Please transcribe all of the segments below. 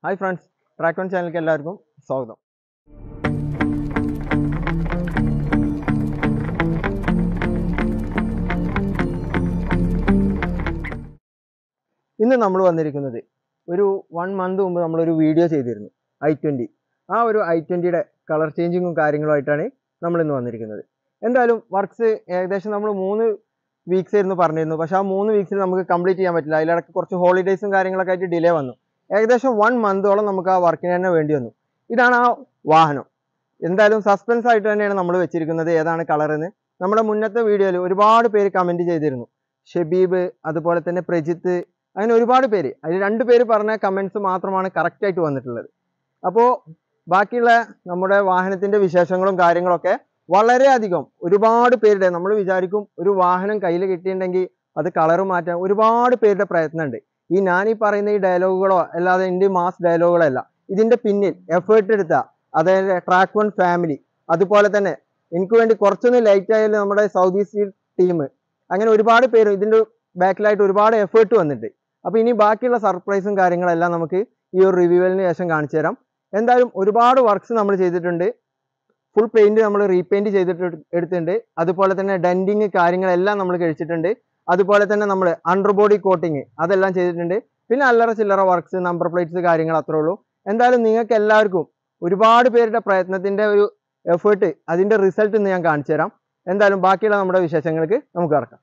hi friends track one ചാനലിലേക്ക് എല്ലാവർക്കും സ്വാഗതം ഇന്ന് നമ്മൾ വന്നിരിക്കുന്നത് ഒരു വൺ മന്ത് മുമ്പ് നമ്മളൊരു വീഡിയോ ചെയ്തിരുന്നു ഐ ട്വൻറ്റി ആ ഒരു ഐ ട്വൻറ്റിയുടെ കളർ ചേഞ്ചിങ്ങും കാര്യങ്ങളുമായിട്ടാണ് നമ്മൾ ഇന്ന് വന്നിരിക്കുന്നത് എന്തായാലും വർക്ക്സ് ഏകദേശം നമ്മൾ മൂന്ന് വീക്സ് ആയിരുന്നു പറഞ്ഞിരുന്നു പക്ഷേ ആ മൂന്ന് വീക്സിൽ നമുക്ക് കംപ്ലീറ്റ് ചെയ്യാൻ പറ്റില്ല അതിലിടക്ക് കുറച്ച് ഹോളിഡേയ്സും കാര്യങ്ങളൊക്കെ ആയിട്ട് ഡിലേ വന്നു ഏകദേശം വൺ മന്തോളം നമുക്ക് ആ വർക്കിന് തന്നെ വേണ്ടി വന്നു ഇതാണ് ആ വാഹനം എന്തായാലും സസ്പെൻസ് ആയിട്ട് തന്നെയാണ് നമ്മൾ വെച്ചിരിക്കുന്നത് ഏതാണ് കളർ എന്ന് നമ്മുടെ മുന്നത്തെ വീഡിയോയിൽ ഒരുപാട് പേര് കമൻറ്റ് ചെയ്തിരുന്നു ഷെബീബ് അതുപോലെ തന്നെ പ്രജിത്ത് അങ്ങനെ ഒരുപാട് പേര് അതിൽ രണ്ട് പേര് പറഞ്ഞ കമൻസ് മാത്രമാണ് correct ആയിട്ട് വന്നിട്ടുള്ളത് അപ്പോൾ ബാക്കിയുള്ള നമ്മുടെ വാഹനത്തിന്റെ വിശേഷങ്ങളും കാര്യങ്ങളൊക്കെ വളരെയധികം ഒരുപാട് പേരുടെ നമ്മൾ വിചാരിക്കും ഒരു വാഹനം കയ്യിൽ കിട്ടിയിട്ടുണ്ടെങ്കിൽ അത് കളർ മാറ്റാൻ ഒരുപാട് പേരുടെ പ്രയത്നമുണ്ട് ഈ ഞാൻ ഈ പറയുന്ന ഈ ഡയലോഗുകളോ അല്ലാതെ എൻ്റെ മാസ് ഡയലോഗുകളോ അല്ല ഇതിന്റെ പിന്നിൽ എഫേർട്ട് എടുത്ത അതായത് ട്രാക്ക് വൺ ഫാമിലി അതുപോലെ തന്നെ എനിക്ക് വേണ്ടി കുറച്ചൊന്ന് ലൈറ്റ് ആയാലും നമ്മുടെ സൗദി സ്റ്റീൽ ടീം അങ്ങനെ ഒരുപാട് പേര് ഇതിന്റെ ബാക്കിലായിട്ട് ഒരുപാട് എഫേർട്ട് വന്നിട്ട് അപ്പൊ ഇനി ബാക്കിയുള്ള സർപ്രൈസും കാര്യങ്ങളെല്ലാം നമുക്ക് ഈ ഒരു റിവ്യൂവലിന് ശേഷം കാണിച്ചു തരാം എന്തായാലും ഒരുപാട് വർക്ക്സ് നമ്മൾ ചെയ്തിട്ടുണ്ട് ഫുൾ പെയിന്റ് നമ്മൾ റീപെയിന്റ് ചെയ്തിട്ട് എടുത്തിട്ടുണ്ട് അതുപോലെ തന്നെ ഡെന്റിങ് കാര്യങ്ങളെല്ലാം നമ്മൾ കഴിച്ചിട്ടുണ്ട് അതുപോലെ തന്നെ നമ്മൾ അണ്ടർ ബോഡി കോട്ടിങ് അതെല്ലാം ചെയ്തിട്ടുണ്ട് പിന്നെ അല്ലറ ചില്ലറ വർക്ക്സ് നമ്പർ പ്ലേറ്റ്സ് കാര്യങ്ങൾ അത്രേ ഉള്ളൂ എന്തായാലും നിങ്ങൾക്ക് എല്ലാവർക്കും ഒരുപാട് പേരുടെ പ്രയത്നത്തിന്റെ ഒരു എഫേർട്ട് അതിന്റെ റിസൾട്ട് ഇന്ന് ഞാൻ കാണിച്ചു തരാം എന്തായാലും ബാക്കിയുള്ള നമ്മുടെ വിശേഷങ്ങൾക്ക് നമുക്ക് കിടക്കാം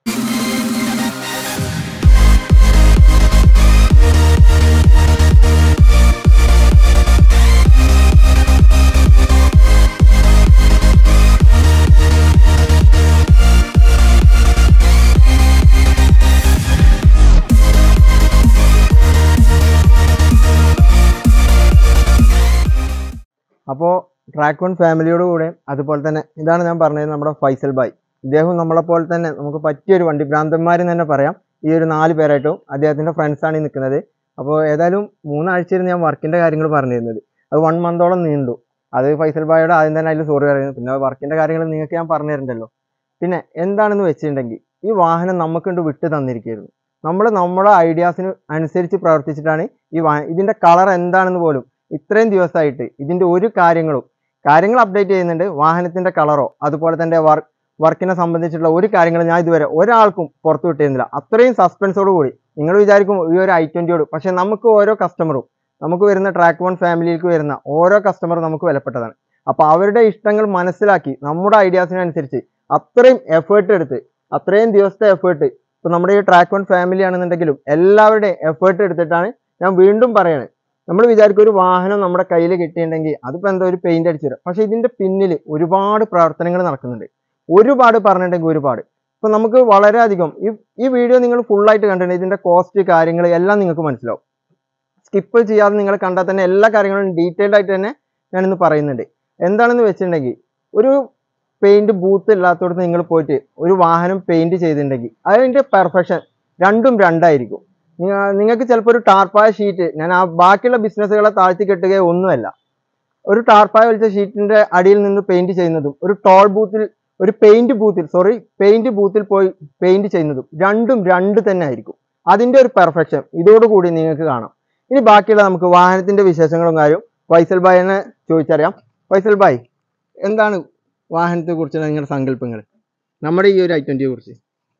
അപ്പോൾ ട്രാക്ക് വൺ ഫാമിലിയോട് കൂടെ അതുപോലെ തന്നെ ഇതാണ് ഞാൻ പറഞ്ഞത് നമ്മുടെ ഫൈസൽ ബായ് ഇദ്ദേഹം നമ്മളെ പോലെ തന്നെ നമുക്ക് പറ്റിയൊരു വണ്ടി ഭ്രാന്തന്മാരെന്ന് തന്നെ പറയാം ഈ ഒരു നാല് പേരായിട്ടും അദ്ദേഹത്തിന്റെ ഫ്രണ്ട്സ് ആണ് ഈ നിൽക്കുന്നത് അപ്പോൾ ഏതായാലും മൂന്നാഴ്ചയിൽ ഞാൻ വർക്കിന്റെ കാര്യങ്ങൾ പറഞ്ഞിരുന്നത് അത് വൺ മന്തോളം നീണ്ടു അത് ഫൈസൽ ബായോട് ആദ്യം തന്നെ അതിൽ സോറി പറയുന്നു പിന്നെ വർക്കിന്റെ കാര്യങ്ങൾ നിങ്ങൾക്ക് ഞാൻ പറഞ്ഞു തരണ്ടല്ലോ പിന്നെ എന്താണെന്ന് വെച്ചിട്ടുണ്ടെങ്കിൽ ഈ വാഹനം നമുക്കുണ്ട് വിട്ട് തന്നിരിക്കുകയായിരുന്നു നമ്മൾ നമ്മുടെ ഐഡിയാസിന് അനുസരിച്ച് പ്രവർത്തിച്ചിട്ടാണ് ഈ വാഹനം ഇതിന്റെ കളർ എന്താണെന്ന് പോലും ഇത്രയും ദിവസമായിട്ട് ഇതിന്റെ ഒരു കാര്യങ്ങളും കാര്യങ്ങൾ അപ്ഡേറ്റ് ചെയ്യുന്നുണ്ട് വാഹനത്തിന്റെ കളറോ അതുപോലെ തന്നെ വർക്ക് വർക്കിനെ സംബന്ധിച്ചിട്ടുള്ള ഒരു കാര്യങ്ങളും ഞാൻ ഇതുവരെ ഒരാൾക്കും പുറത്തു വിട്ടിരുന്നില്ല അത്രയും സസ്പെൻസോട് കൂടി നിങ്ങൾ വിചാരിക്കും ഈ ഒരു ഐ ട്വന്റിയോട് പക്ഷെ നമുക്ക് ഓരോ കസ്റ്റമറും നമുക്ക് വരുന്ന ട്രാക്ക് വൺ ഫാമിലിയിലേക്ക് വരുന്ന ഓരോ കസ്റ്റമറും നമുക്ക് വിലപ്പെട്ടതാണ് അപ്പൊ അവരുടെ ഇഷ്ടങ്ങൾ മനസ്സിലാക്കി നമ്മുടെ ഐഡിയാസിനനുസരിച്ച് അത്രയും എഫേർട്ട് എടുത്ത് അത്രയും ദിവസത്തെ എഫേർട്ട് ഇപ്പൊ നമ്മുടെ ഈ ട്രാക്ക് വൺ ഫാമിലി ആണെന്നുണ്ടെങ്കിലും എല്ലാവരുടെയും എഫേർട്ട് എടുത്തിട്ടാണ് ഞാൻ വീണ്ടും പറയാണ് നമ്മൾ വിചാരിക്കും ഒരു വാഹനം നമ്മുടെ കയ്യിൽ കിട്ടിയിട്ടുണ്ടെങ്കിൽ അതിപ്പോ എന്താ ഒരു പെയിന്റ് അടിച്ചു തരാം പക്ഷെ ഇതിന്റെ പിന്നിൽ ഒരുപാട് പ്രവർത്തനങ്ങൾ നടക്കുന്നുണ്ട് ഒരുപാട് പറഞ്ഞിട്ടുണ്ടെങ്കിൽ ഒരുപാട് ഇപ്പൊ നമുക്ക് വളരെയധികം ഈ ഈ വീഡിയോ നിങ്ങൾ full ആയിട്ട് കണ്ടിട്ടുണ്ട് ഇതിന്റെ കോസ്റ്റ് കാര്യങ്ങൾ എല്ലാം നിങ്ങൾക്ക് മനസ്സിലാവും സ്കിപ്പ് ചെയ്യാതെ നിങ്ങൾ കണ്ടാൽ തന്നെ എല്ലാ കാര്യങ്ങളും ഡീറ്റെയിൽഡ് ആയിട്ട് തന്നെ ഞാനിന്ന് പറയുന്നുണ്ട് എന്താണെന്ന് വെച്ചിട്ടുണ്ടെങ്കിൽ ഒരു പെയിന്റ് ബൂത്ത് ഇല്ലാത്തടത്ത് നിങ്ങൾ പോയിട്ട് ഒരു വാഹനം പെയിന്റ് ചെയ്തിട്ടുണ്ടെങ്കിൽ അതിന്റെ പെർഫെക്ഷൻ രണ്ടും രണ്ടായിരിക്കും നിങ്ങ- നിങ്ങൾക്ക് ചിലപ്പോൾ ഒരു ടാർപ്പായ ഷീറ്റ് ഞാൻ ആ ബാക്കിയുള്ള ബിസിനസ്സുകളെ താഴ്ത്തി കെട്ടുകയോ ഒന്നുമല്ല ഒരു ടാർപ്പായ വലിച്ച ഷീറ്റിന്റെ അടിയിൽ നിന്ന് പെയിന്റ് ചെയ്യുന്നതും ഒരു ടോൾ ബൂത്തിൽ ഒരു പെയിന്റ് ബൂത്തിൽ സോറി പെയിന്റ് ബൂത്തിൽ പോയി പെയിന്റ് ചെയ്യുന്നതും രണ്ടും രണ്ട് തന്നെ ആയിരിക്കും അതിന്റെ ഒരു പെർഫെക്ഷൻ ഇതോടുകൂടി നിങ്ങൾക്ക് കാണാം ഇനി ബാക്കിയുള്ള നമുക്ക് വാഹനത്തിന്റെ വിശേഷങ്ങളും കാര്യവും ഫൈസൽ ഭായിനെ ചോദിച്ചറിയാം ഫൈസൽ ഭായ് എന്താണ് വാഹനത്തെ കുറിച്ചുള്ള നിങ്ങളുടെ സങ്കല്പങ്ങൾ നമ്മുടെ ഈ ഒരു ഐ ട്വന്റിയെ കുറിച്ച്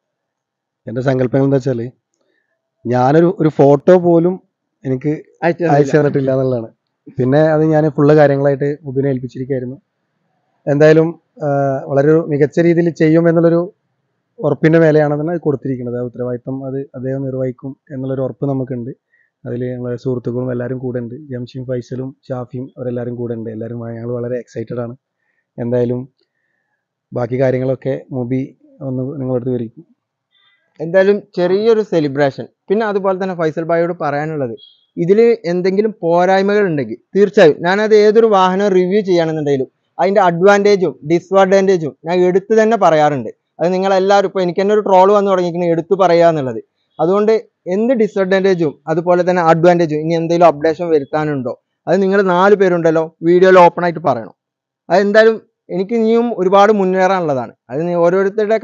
എൻ്റെ സങ്കല്പങ്ങൾ എന്താ വെച്ചാൽ ഞാനൊരു ഒരു ഫോട്ടോ പോലും എനിക്ക് അയച്ചു അയച്ചു തന്നിട്ടില്ല എന്നുള്ളതാണ് പിന്നെ അത് ഞാൻ ഫുള്ള് കാര്യങ്ങളായിട്ട് മുബിനെ ഏൽപ്പിച്ചിരിക്കുകയായിരുന്നു എന്തായാലും ആ, വളരെ ഒരു മികച്ച രീതിയിൽ ചെയ്യും എന്നുള്ളൊരു ഉറപ്പിൻ്റെ മേലെയാണ് തന്നെ അത് കൊടുത്തിരിക്കുന്നത് ആ ഉത്തരവാദിത്തം അത് അദ്ദേഹം നിർവഹിക്കും എന്നുള്ളൊരു ഉറപ്പ് നമുക്കുണ്ട് അതിൽ ഞങ്ങളെ സുഹൃത്തുക്കളും എല്ലാവരും കൂടെ ഉണ്ട് ജംഷിയും ഫൈസലും ഷാഫിയും അവരെല്ലാവരും കൂടെ ഉണ്ട് എല്ലാവരും ഞങ്ങൾ വളരെ എക്സൈറ്റഡ് ആണ് എന്തായാലും ബാക്കി കാര്യങ്ങളൊക്കെ മുബി ഒന്ന് നിങ്ങളടുത്ത് വരും എന്തായാലും ചെറിയൊരു സെലിബ്രേഷൻ പിന്നെ അതുപോലെ തന്നെ ഫൈസൽ ഭായിയോട് പറയാനുള്ളത് ഇതിൽ എന്തെങ്കിലും പോരായ്മകൾ ഉണ്ടെങ്കിൽ തീർച്ചയായും ഞാനത് ഏതൊരു വാഹനം റിവ്യൂ ചെയ്യുകയാണെന്നുണ്ടെങ്കിലും അതിന്റെ അഡ്വാൻറ്റേജും ഡിസ്അഡ്വാൻറ്റേജും ഞാൻ എടുത്തു തന്നെ പറയാറുണ്ട് അത് നിങ്ങളെല്ലാവരും ഇപ്പോൾ എനിക്ക് തന്നെ ഒരു ട്രോൾ വന്നു തുടങ്ങിയിരിക്കുന്നത് എടുത്തു പറയുക എന്നുള്ളത് അതുകൊണ്ട് എന്ത് ഡിസ്അഡ്വാൻറ്റേജും അതുപോലെ തന്നെ അഡ്വാൻറ്റേജും ഇനി എന്തെങ്കിലും അപ്ഡേഷൻ വരുത്താനുണ്ടോ അത് നിങ്ങൾ നാല് പേരുണ്ടല്ലോ വീഡിയോയിൽ ഓപ്പൺ ആയിട്ട് പറയണം അത് എന്തായാലും എനിക്ക് ഇനിയും ഒരുപാട് മുന്നേറാനുള്ളതാണ് അത് നീ ഓരോരുത്തരുടെ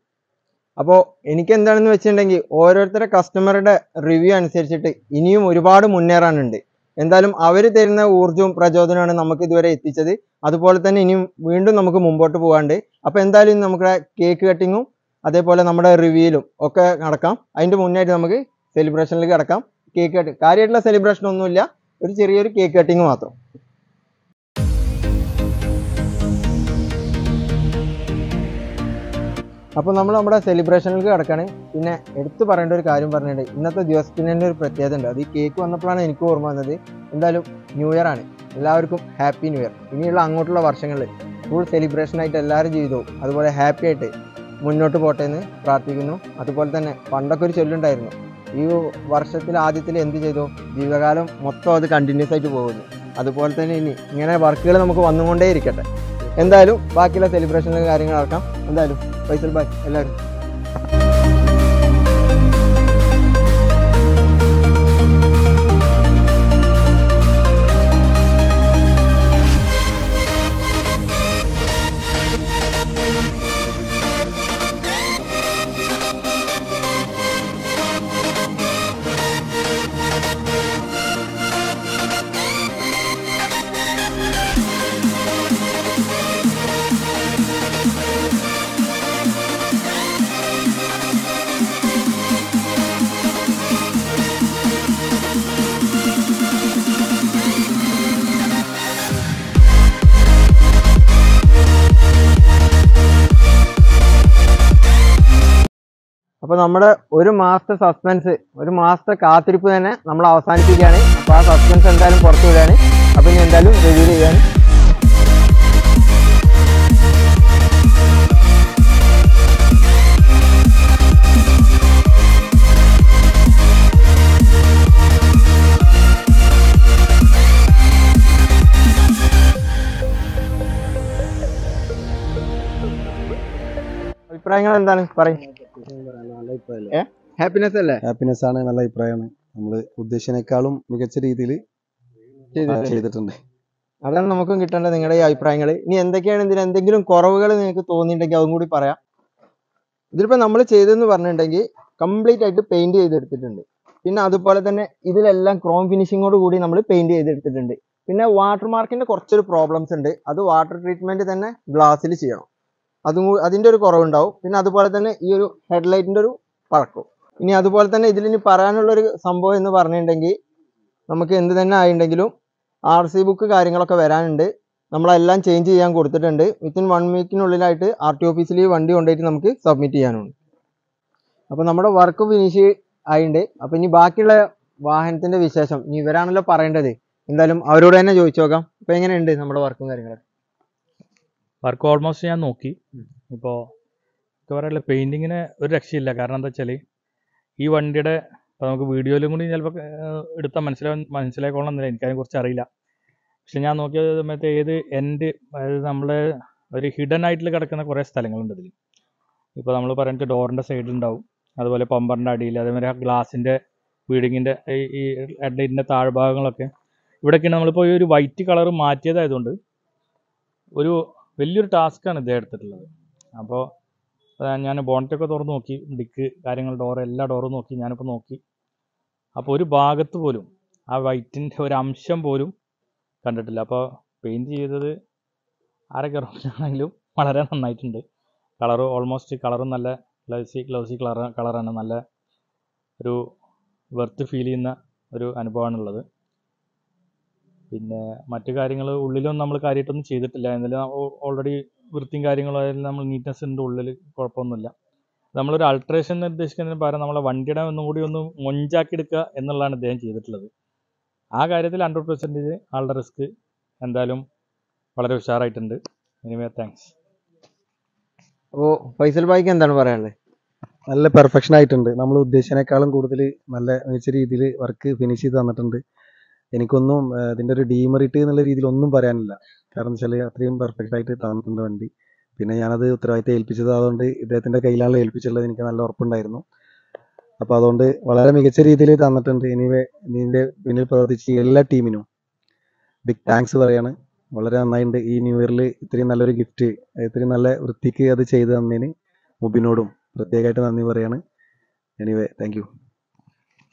അപ്പോൾ എനിക്ക് എന്താണെന്ന് വെച്ചിട്ടുണ്ടെങ്കിൽ ഓരോരുത്തരുടെ കസ്റ്റമറുടെ റിവ്യൂ അനുസരിച്ചിട്ട് ഇനിയും ഒരുപാട് മുന്നേറാനുണ്ട് എന്തായാലും അവർ തരുന്ന ഊർജ്ജവും പ്രചോദനമാണ് നമുക്ക് ഇതുവരെ എത്തിച്ചത് അതുപോലെ തന്നെ ഇനിയും വീണ്ടും നമുക്ക് മുമ്പോട്ട് പോകാണ്ട് അപ്പോൾ എന്തായാലും ഇന്ന് നമുക്ക് കേക്ക് കട്ടിങ്ങും അതേപോലെ നമ്മുടെ റിവ്യൂലും ഒക്കെ നടക്കാം അതിൻ്റെ മുന്നായിട്ട് നമുക്ക് സെലിബ്രേഷനിലേക്ക് കിടക്കാം കേക്ക് കട്ട് കാര്യമായിട്ടുള്ള സെലിബ്രേഷൻ ഒന്നുമില്ല ഒരു ചെറിയൊരു കേക്ക് കട്ടിങ് മാത്രം അപ്പോൾ നമ്മൾ നമ്മുടെ സെലിബ്രേഷനിലേക്ക് കിടക്കാണ് പിന്നെ എടുത്തു പറയേണ്ട ഒരു കാര്യം പറഞ്ഞിട്ടുണ്ട് ഇന്നത്തെ ദിവസത്തിന് തന്നെ ഒരു പ്രത്യേകത ഉണ്ട് അത് ഈ കേക്ക് വന്നപ്പോഴാണ് എനിക്ക് ഓർമ്മ വന്നത് എന്തായാലും ന്യൂ ഇയർ ആണ് എല്ലാവർക്കും ഹാപ്പി ന്യൂ ഇയർ ഇനിയുള്ള അങ്ങോട്ടുള്ള വർഷങ്ങളിൽ ഫുൾ സെലിബ്രേഷൻ ആയിട്ട് എല്ലാവരും ജീവിതവും അതുപോലെ ഹാപ്പി ആയിട്ട് മുന്നോട്ട് പോട്ടെ എന്ന് പ്രാർത്ഥിക്കുന്നു അതുപോലെ തന്നെ പണ്ടൊക്കെ ഒരു ചൊല്ലുണ്ടായിരുന്നു ഈ വർഷത്തിൽ ആദ്യത്തിൽ എന്ത് ചെയ്തു ജീവിതകാലം മൊത്തം അത് കണ്ടിന്യൂസ് ആയിട്ട് പോകുന്നു അതുപോലെ തന്നെ ഇനി ഇങ്ങനെ വർക്കുകൾ നമുക്ക് വന്നുകൊണ്ടേ ഇരിക്കട്ടെ എന്തായാലും ബാക്കിയുള്ള സെലിബ്രേഷനിലും കാര്യങ്ങൾ നടക്കാം എന്തായാലും ഫൈസൽ ബായ് എല്ലാവരും അപ്പോൾ നമ്മുടെ ഒരു മാസത്തെ സസ്പെൻസ് ഒരു മാസത്തെ കാത്തിരിപ്പ് തന്നെ നമ്മൾ അവസാനിപ്പിക്കുകയാണ് അപ്പോൾ ആ സസ്പെൻസ് എന്തായാലും പുറത്തു വിടുകയാണ് അപ്പോൾ ഇനി എന്തായാലും റിവ്യൂ ചെയ്യാണ് അഭിപ്രായങ്ങൾ എന്താണ് പറയും നല്ല അഭിപ്രായമല്ലേ ഏ ഹാപ്പിനെസ് അല്ലേ ഹാപ്പിനെസ് ആണ് നല്ല അഭിപ്രായമാണ് നമ്മൾ ഉദ്ദേശിച്ചതിനേക്കാളും മികച്ച രീതിയിൽ ചെയ്തിട്ടുണ്ട് ചെയ്തിട്ടുണ്ട് അതാണ് നമുക്കും കിട്ടേണ്ടത് നിങ്ങളുടെ ഈ അഭിപ്രായങ്ങൾ ഇനി എന്തൊക്കെയാണ് ഇതിന് എന്തെങ്കിലും കുറവുകൾ നിങ്ങൾക്ക് തോന്നിയിട്ടുണ്ടെങ്കിൽ അതും കൂടി പറയാം ഇതിലിപ്പോൾ നമ്മൾ ചെയ്തതെന്ന് പറഞ്ഞിട്ടുണ്ടെങ്കിൽ കംപ്ലീറ്റ് ആയിട്ട് പെയിന്റ് ചെയ്തെടുത്തിട്ടുണ്ട് പിന്നെ അതുപോലെ തന്നെ ഇതിലെല്ലാം ക്രോം ഫിനിഷിങ്ങോട് കൂടി നമ്മൾ പെയിന്റ് ചെയ്തെടുത്തിട്ടുണ്ട് പിന്നെ വാട്ടർ മാർക്കിന്റെ കുറച്ചൊരു പ്രോബ്ലംസ് ഉണ്ട് അത് വാട്ടർ ട്രീറ്റ്മെന്റ് തന്നെ ഗ്ലാസ്സിൽ ചെയ്യണം അതും കൂ- അതിന്റെ ഒരു കുറവുണ്ടാവും പിന്നെ അതുപോലെ തന്നെ ഈ ഒരു ഹെഡ്ലൈറ്റിന്റെ ഒരു പഴക്കും ഇനി അതുപോലെ തന്നെ ഇതിൽ ഇനി പറയാനുള്ള ഒരു സംഭവം എന്ന് പറഞ്ഞിട്ടുണ്ടെങ്കിൽ നമുക്ക് എന്ത് തന്നെ ആയിട്ടുണ്ടെങ്കിലും ആർ സി ബുക്ക് കാര്യങ്ങളൊക്കെ വരാനുണ്ട് നമ്മളെല്ലാം ചേഞ്ച് ചെയ്യാൻ കൊടുത്തിട്ടുണ്ട് വിത്തിൻ വൺ വീക്കിനുള്ളിലായിട്ട് ആർ ടി ഓഫീസിൽ ഈ വണ്ടി കൊണ്ടുപോയിട്ട് നമുക്ക് സബ്മിറ്റ് ചെയ്യാനുണ്ട് അപ്പോൾ നമ്മുടെ വർക്ക് ഫിനിഷ് ആയിട്ടുണ്ട് അപ്പോൾ ഇനി ബാക്കിയുള്ള വാഹനത്തിന്റെ വിശേഷം ഇനി ഇവരാണല്ലോ പറയേണ്ടത് എന്തായാലും അവരോട് തന്നെ ചോദിച്ചു നോക്കാം അപ്പോൾ എങ്ങനെയുണ്ട് നമ്മുടെ വർക്കും കാര്യങ്ങളൊക്കെ വർക്ക് ഓൾമോസ്റ്റ് ഞാൻ നോക്കി ഇപ്പോൾ എന്താ പറയുക പെയിൻറ്റിങ്ങിന് ഒരു രക്ഷയില്ല കാരണം എന്താ വെച്ചാൽ ഈ വണ്ടിയുടെ ഇപ്പോൾ നമുക്ക് വീഡിയോയിലും കൂടി ചിലപ്പോൾ എടുത്താൽ മനസ്സിലാവും മനസ്സിലായിക്കോളണമെന്നില്ല എനിക്കതിനെ കുറിച്ച് അറിയില്ല പക്ഷെ ഞാൻ നോക്കിയ സമയത്ത് ഏത് എൻഡ് അതായത് നമ്മളെ ഒരു ഹിഡൻ ആയിട്ട് കിടക്കുന്ന കുറേ സ്ഥലങ്ങളുണ്ട് ഇതിൽ ഇപ്പോൾ നമ്മൾ പറയുന്നത് ഡോറിൻ്റെ സൈഡിലുണ്ടാവും അതുപോലെ പമ്പറിൻ്റെ അടിയിൽ അതേമാതിരി ആ ഗ്ലാസിൻ്റെ ബീഡിങ്ങിൻ്റെ ഈ ഈ ഹെഡ്ലൈറ്റിൻ്റെ താഴ്ഭാഗങ്ങളൊക്കെ ഇവിടെയൊക്കെയാണ് നമ്മളിപ്പോൾ ഈ ഒരു വൈറ്റ് കളർ മാറ്റിയതായതുകൊണ്ട് ഒരു വലിയൊരു ടാസ്ക്കാണ് ഇദ്ദേഹം എടുത്തിട്ടുള്ളത് അപ്പോൾ ഞാൻ ബോണറ്റൊക്കെ തുറന്ന് നോക്കി ഡിക്ക് കാര്യങ്ങൾ ഡോർ എല്ലാ ഡോറും നോക്കി ഞാനിപ്പോൾ നോക്കി അപ്പോൾ ഒരു ഭാഗത്ത് പോലും ആ വൈറ്റിൻ്റെ ഒരു അംശം പോലും കണ്ടിട്ടില്ല അപ്പോൾ പെയിൻറ് ചെയ്തത് ആരൊക്കെ ആണെങ്കിലും വളരെ നന്നായിട്ടുണ്ട് കളറ് ഓൾമോസ്റ്റ് കളറും നല്ല ഗ്ലൗസി ഗ്ലൗസി കളർ കളറാണ് നല്ല ഒരു വെർത്ത് ഫീൽ ചെയ്യുന്ന ഒരു അനുഭവമാണുള്ളത് പിന്നെ മറ്റു കാര്യങ്ങൾ ഉള്ളിലൊന്നും നമ്മൾ കാര്യമായിട്ടൊന്നും ചെയ്തിട്ടില്ല എന്നാലും ഓൾറെഡി വൃത്തിയും കാര്യങ്ങളും ആയാലും നമ്മൾ നീറ്റ്നെസ് ഉണ്ട് ഉള്ളിൽ കുഴപ്പമൊന്നുമില്ല നമ്മളൊരു അൾട്രേഷൻ ഉദ്ദേശിക്കുന്നതിന് പകരം നമ്മളെ വണ്ടിയുടെ ഒന്നും കൂടി ഒന്ന് മൊഞ്ചാക്കി എടുക്കുക എന്നുള്ളതാണ് ഇദ്ദേഹം ചെയ്തിട്ടുള്ളത് ആ കാര്യത്തിൽ ഹൺഡ്രഡ് പെർസെൻറ്റേജ് ആളുടെ റിസ്ക് എന്തായാലും വളരെ ഉഷാറായിട്ടുണ്ട് എനിവേ താങ്ക്സ് അപ്പോൾ ഫൈസൽ ബായിക്ക് എന്താണ് പറയാനുള്ളത് നല്ല പെർഫെക്ഷൻ ആയിട്ടുണ്ട് നമ്മൾ ഉദ്ദേശിച്ചതിനേക്കാളും കൂടുതൽ നല്ല മികച്ച രീതിയിൽ വർക്ക് ഫിനിഷ് ചെയ്ത് തന്നിട്ടുണ്ട് എനിക്കൊന്നും ആ, ഇതിന്റെ ഒരു ഡീമെറിറ്റ് എന്നുള്ള രീതിയിൽ ഒന്നും പറയാനില്ല കാരണം വെച്ചാൽ അത്രയും പെർഫെക്റ്റ് ആയിട്ട് തന്നിട്ടുണ്ട് വണ്ടി പിന്നെ ഞാനത് ഉത്തരവാദിത്തം ഏൽപ്പിച്ചത് അതുകൊണ്ട് ഇദ്ദേഹത്തിന്റെ കയ്യിലാണല്ലോ ഏൽപ്പിച്ചുള്ളത് എനിക്ക് നല്ല ഉറപ്പുണ്ടായിരുന്നു അപ്പോൾ അതുകൊണ്ട് വളരെ മികച്ച രീതിയിൽ തന്നിട്ടുണ്ട് എനിവേ ഇതിന്റെ പിന്നിൽ പ്രവർത്തിച്ച എല്ലാ ടീമിനും ബിഗ് താങ്ക്സ് പറയാണ് വളരെ നന്നായിട്ടുണ്ട് ഈ ന്യൂ ഇയറിൽ ഇത്രയും നല്ലൊരു ഗിഫ്റ്റ് ഇത്രയും നല്ല വൃത്തിക്ക് അത് ചെയ്തു തന്നതിന് മുബിനോടും പ്രത്യേകമായിട്ട് നന്ദി പറയാണ് എനിവേ താങ്ക് യു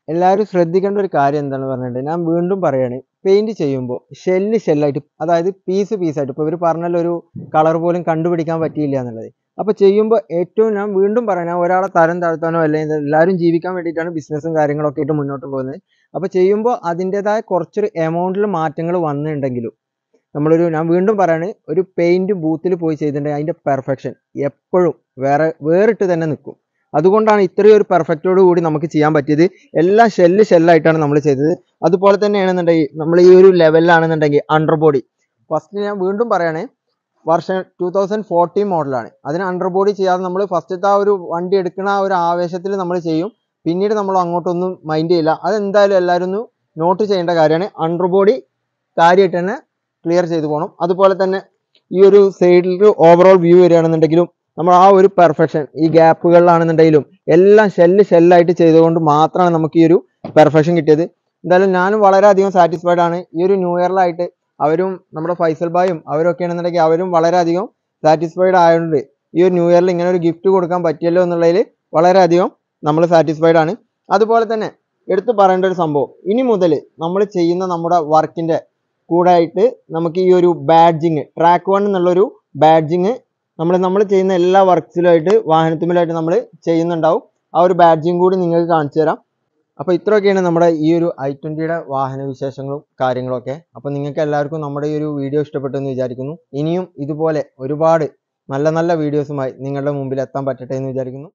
എല്ലാവരും ശ്രദ്ധിക്കേണ്ട ഒരു കാര്യം എന്താണെന്ന് പറഞ്ഞിട്ടുണ്ടെങ്കിൽ ഞാൻ വീണ്ടും പറയാണ് പെയിന്റ് ചെയ്യുമ്പോൾ ഷെല്ല് ഷെല്ലായിട്ട് അതായത് പീസ് പീസായിട്ട് ഇപ്പോൾ ഇവർ പറഞ്ഞല്ലോ ഒരു കളർ പോലും കണ്ടുപിടിക്കാൻ പറ്റിയില്ല എന്നുള്ളത് അപ്പോൾ ചെയ്യുമ്പോൾ ഏറ്റവും ഞാൻ വീണ്ടും പറയാം ഞാൻ ഒരാളെ തരം താഴ്ത്താനോ അല്ലെങ്കിൽ എല്ലാവരും ജീവിക്കാൻ വേണ്ടിയിട്ടാണ് ബിസിനസ്സും കാര്യങ്ങളൊക്കെ ആയിട്ട് മുന്നോട്ട് പോകുന്നത് അപ്പോൾ ചെയ്യുമ്പോൾ അതിൻ്റെതായ കുറച്ചൊരു എമൗണ്ടിൽ മാറ്റങ്ങൾ വന്നിട്ടുണ്ടെങ്കിലും നമ്മളൊരു ഞാൻ വീണ്ടും പറയാണ് ഒരു പെയിന്റ് ബൂത്തിൽ പോയി ചെയ്തിട്ടുണ്ടെങ്കിൽ അതിൻ്റെ പെർഫെക്ഷൻ എപ്പോഴും വേറെ വേറിട്ട് തന്നെ നിൽക്കും അതുകൊണ്ടാണ് ഇത്രയും ഒരു പെർഫെക്റ്റോട് കൂടി നമുക്ക് ചെയ്യാൻ പറ്റിയത് എല്ലാം ഷെല്ല് ഷെല്ലായിട്ടാണ് നമ്മൾ ചെയ്തത് അതുപോലെ തന്നെയാണെന്നുണ്ടെങ്കിൽ നമ്മൾ ഈ ഒരു ലെവലിലാണെന്നുണ്ടെങ്കിൽ അണ്ടർ ബോഡി ഫസ്റ്റ് ഞാൻ വീണ്ടും പറയണേ വർഷം ടൂ തൗസൻഡ് ഫോർട്ടീൻ മോഡലാണ് അതിന് അണ്ടർ ബോഡി ചെയ്യാതെ നമ്മൾ ഫസ്റ്റത്തെ ആ ഒരു വണ്ടി എടുക്കുന്ന ആ ഒരു ആവേശത്തിൽ നമ്മൾ ചെയ്യും പിന്നീട് നമ്മൾ അങ്ങോട്ടൊന്നും മൈൻഡ് ചെയ്യില്ല അതെന്തായാലും എല്ലാവരും ഒന്ന് നോട്ട് ചെയ്യേണ്ട കാര്യമാണ് അണ്ടർ ബോഡി കാര്യമായിട്ട് തന്നെ ക്ലിയർ ചെയ്തു പോകണം അതുപോലെ തന്നെ ഈ ഒരു സൈഡിൽ ഓവറോൾ വ്യൂ വരികയാണെന്നുണ്ടെങ്കിലും നമ്മൾ ആ ഒരു പെർഫെക്ഷൻ ഈ ഗ്യാപ്പുകളിലാണെന്നുണ്ടെങ്കിലും എല്ലാം ഷെല്ല് ഷെല്ലായിട്ട് ചെയ്തുകൊണ്ട് മാത്രമാണ് നമുക്ക് ഈ ഒരു പെർഫെക്ഷൻ കിട്ടിയത് എന്തായാലും ഞാനും വളരെയധികം സാറ്റിസ്ഫൈഡ് ആണ് ഈ ഒരു ന്യൂ ഇയറിലായിട്ട് അവരും നമ്മുടെ ഫൈസൽ ബായും അവരൊക്കെ ആണെന്നുണ്ടെങ്കിൽ അവരും വളരെയധികം സാറ്റിസ്ഫൈഡ് ആയതുകൊണ്ട് ഈ ഒരു ന്യൂ ഇയറിൽ ഇങ്ങനെ ഒരു ഗിഫ്റ്റ് കൊടുക്കാൻ പറ്റിയല്ലോ എന്നുള്ളതിൽ വളരെയധികം നമ്മൾ സാറ്റിസ്ഫൈഡ് ആണ് അതുപോലെ തന്നെ എടുത്തു പറയേണ്ട ഒരു സംഭവം ഇനി മുതൽ നമ്മൾ ചെയ്യുന്ന നമ്മുടെ വർക്കിന്റെ കൂടെ ആയിട്ട് നമുക്ക് ഈ ഒരു ബാഡ്ജിങ് ട്രാക്ക് വൺ എന്നുള്ളൊരു ബാഡ്ജിങ് നമ്മൾ നമ്മൾ ചെയ്യുന്ന എല്ലാ വർക്ക്സിലുമായിട്ട് വാഹനത്തുമ്പിലായിട്ട് നമ്മൾ ചെയ്യുന്നുണ്ടാവും ആ ഒരു ബാഡ്ജിങ് കൂടി നിങ്ങൾക്ക് കാണിച്ചു തരാം അപ്പോൾ ഇത്രയൊക്കെയാണ് നമ്മുടെ ഈ ഒരു ഐ ട്വൻറ്റിയുടെ വാഹന വിശേഷങ്ങളും കാര്യങ്ങളൊക്കെ അപ്പോൾ നിങ്ങൾക്ക് എല്ലാവർക്കും നമ്മുടെ ഈ ഒരു വീഡിയോ ഇഷ്ടപ്പെട്ടു എന്ന് വിചാരിക്കുന്നു ഇനിയും ഇതുപോലെ ഒരുപാട് നല്ല നല്ല വീഡിയോസുമായി നിങ്ങളുടെ മുമ്പിൽ എത്താൻ പറ്റട്ടെ എന്ന് വിചാരിക്കുന്നു